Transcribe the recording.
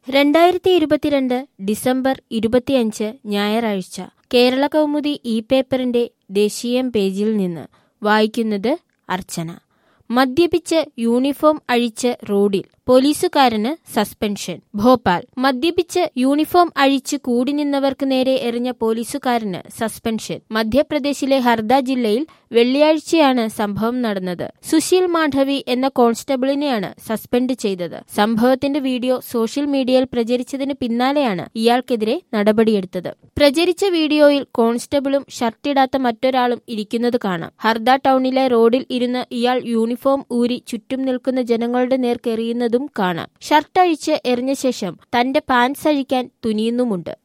രണ്ടായിരത്തി ഇരുപത്തിരണ്ട് ഡിസംബർ ഇരുപത്തിയഞ്ച് ഞായറാഴ്ച കേരള കൗമുദി ഇ പേപ്പറിന്റെ ദേശീയം പേജിൽ നിന്ന് വായിക്കുന്നത് അർച്ചന മദ്യപിച്ച് യൂണിഫോം അഴിച്ച് റോഡിൽ പോലീസുകാരന് സസ്പെൻഷൻ ഭോപ്പാൽ മദ്യപിച്ച് യൂണിഫോം അഴിച്ച് കൂടി നിന്നവർക്ക് നേരെ എറിഞ്ഞ പോലീസുകാരന് സസ്പെൻഷൻ മധ്യപ്രദേശിലെ ഹർദ ജില്ലയിൽ വെള്ളിയാഴ്ചയാണ് സംഭവം നടന്നത് സുശീൽ മാധവി എന്ന കോൺസ്റ്റബിളിനെയാണ് സസ്പെൻഡ് ചെയ്തത് സംഭവത്തിന്റെ വീഡിയോ സോഷ്യൽ മീഡിയയിൽ പ്രചരിച്ചതിന് പിന്നാലെയാണ് ഇയാൾക്കെതിരെ നടപടിയെടുത്തത് പ്രചരിച്ച വീഡിയോയിൽ കോൺസ്റ്റബിളും ഷർട്ടിടാത്ത മറ്റൊരാളും ഇരിക്കുന്നത് കാണാം ഹർദ ടൗണിലെ റോഡിൽ ഇരുന്ന് ഇയാൾ യൂണിഫോം ഊരി ചുറ്റും നിൽക്കുന്ന ജനങ്ങളുടെ നേർക്കെറിയുന്നതും കാണാം ഷർട്ട് അഴിച്ച് എറിഞ്ഞ ശേഷം തന്റെ പാൻസ് അഴിക്കാൻ തുനിയുന്നുമുണ്ട്